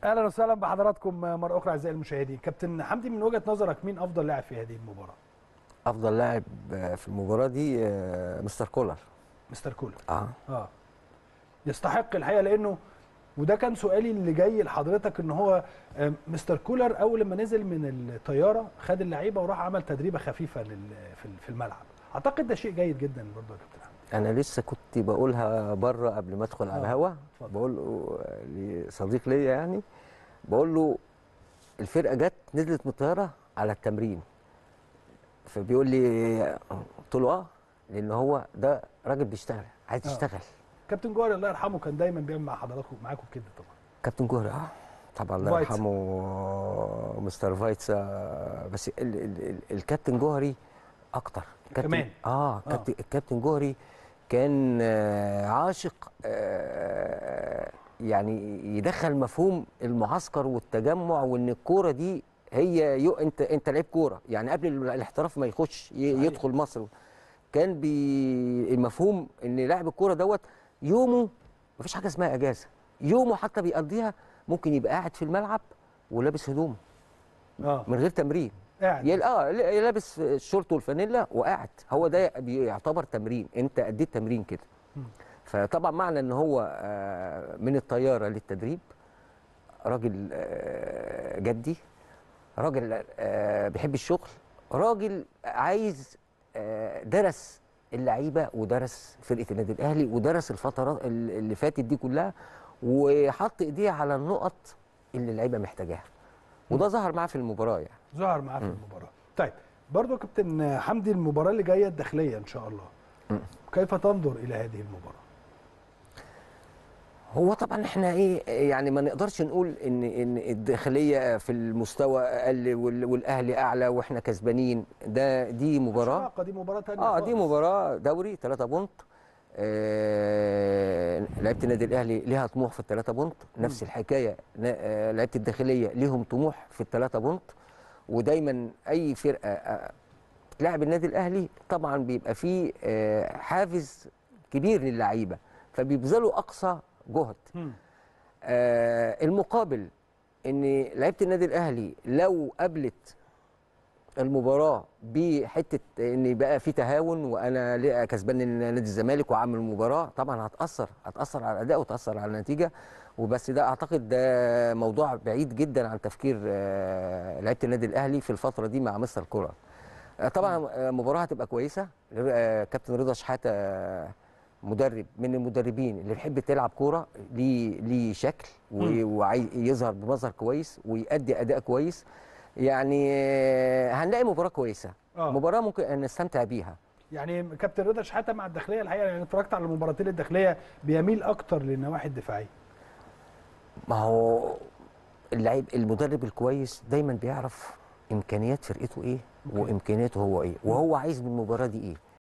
اهلا وسهلا بحضراتكم مره اخرى اعزائي المشاهدين كابتن حمدي من وجهه نظرك مين افضل لاعب في هذه المباراه افضل لاعب في المباراه دي آه، مستر كولر مستر كولر اه اه يستحق الحقيقه لانه وده كان سؤالي اللي جاي لحضرتك ان هو آه، مستر كولر اول لما نزل من الطياره خد اللعيبه وراح عمل تدريبه خفيفه لل- في في الملعب اعتقد ده شيء جيد جدا برضه يا كابتن حمدي انا لسه كنت بقولها بره قبل ما ادخل على آه، الهوا اتفضل. بقول له لصديق ليا يعني بقول له الفرقه جت نزلت من الطياره على التمرين فبيقول لي قلت له اه لان هو ده راجل بيشتغل عايز آه. يشتغل كابتن جوهر الله يرحمه كان دايما بيعمل مع حضراتكم معاكم كده طبعا كابتن جوهري اه طبعا الله فايتسا. يرحمه مستر فايتسا بس ال ال ال الكابتن جوهري اكتر كابتن كمان. اه كابتن الكابتن جوهري كان آه عاشق آه يعني يدخل مفهوم المعسكر والتجمع وان الكوره دي هي يو انت انت لعيب كوره يعني قبل الاحتراف ما يخش ي- صحيح. يدخل مصر كان بي المفهوم ان لاعب الكوره دوت يومه مفيش حاجه اسمها اجازه يومه حتى بيقضيها ممكن يبقى قاعد في الملعب ولابس هدومه اه من غير تمرين قاعد يل... اه ل- لابس الشورت والفانيلا وقاعد هو ده بيعتبر تمرين انت اديت تمرين كده مم. فطبعا معنى ان هو آه، من الطياره للتدريب راجل آه، جدي راجل آه، بيحب الشغل راجل عايز آه، درس اللعيبه ودرس فرقه النادي الاهلي ودرس الفترات ال- اللي فاتت دي كلها وحط ايديه على النقط اللي اللعيبه محتاجاها وده ظهر معاه في المباراه يعني ظهر معاه في المباراه طيب برضه يا كابتن حمدي المباراه اللي جايه الداخليه ان شاء الله كيف تنظر الى هذه المباراه هو طبعا احنا ايه يعني ما نقدرش نقول ان ان الداخليه في المستوى اقل وال- والاهلي اعلى واحنا كسبانين ده دي مباراه علاقة، دي مباراه ثانيه اه دي مباراه دوري 3 بونت آه لعيبه النادي الاهلي ليها طموح في الثلاثه بونت نفس الحكايه نا- آه لعيبه الداخليه ليهم طموح في الثلاثه بونت ودايما اي فرقه آه لاعب النادي الاهلي طبعا بيبقى فيه آه حافز كبير للعيبه فبيبذلوا اقصى جهد آه المقابل ان لعيبه النادي الاهلي لو قابلت المباراه بحته ان بقى في تهاون وانا ليه كسبان نادي الزمالك وعامل مباراه طبعا هتاثر هتاثر على الاداء وتاثر على النتيجه وبس ده اعتقد ده موضوع بعيد جدا عن تفكير آه، لعيبه النادي الاهلي في الفتره دي مع مستر كولر آه، طبعا آه، مباراه هتبقى كويسه آه، كابتن رضا شحاته آه، مدرب من المدربين اللي بيحب تلعب كوره ليه ليه شكل وعايز يظهر بمظهر كويس ويؤدي اداء كويس يعني آه، هنلاقي مباراه كويسه آه. مباراه ممكن أن نستمتع بيها يعني كابتن رضا شحاته مع الداخليه الحقيقه يعني اتفرجت على المباراتين الداخليه بيميل اكتر للنواحي الدفاعيه ما هو اللعيب المدرب الكويس دايما بيعرف امكانيات فرقته ايه وامكانياته هو ايه وهو عايز من المباراه دي ايه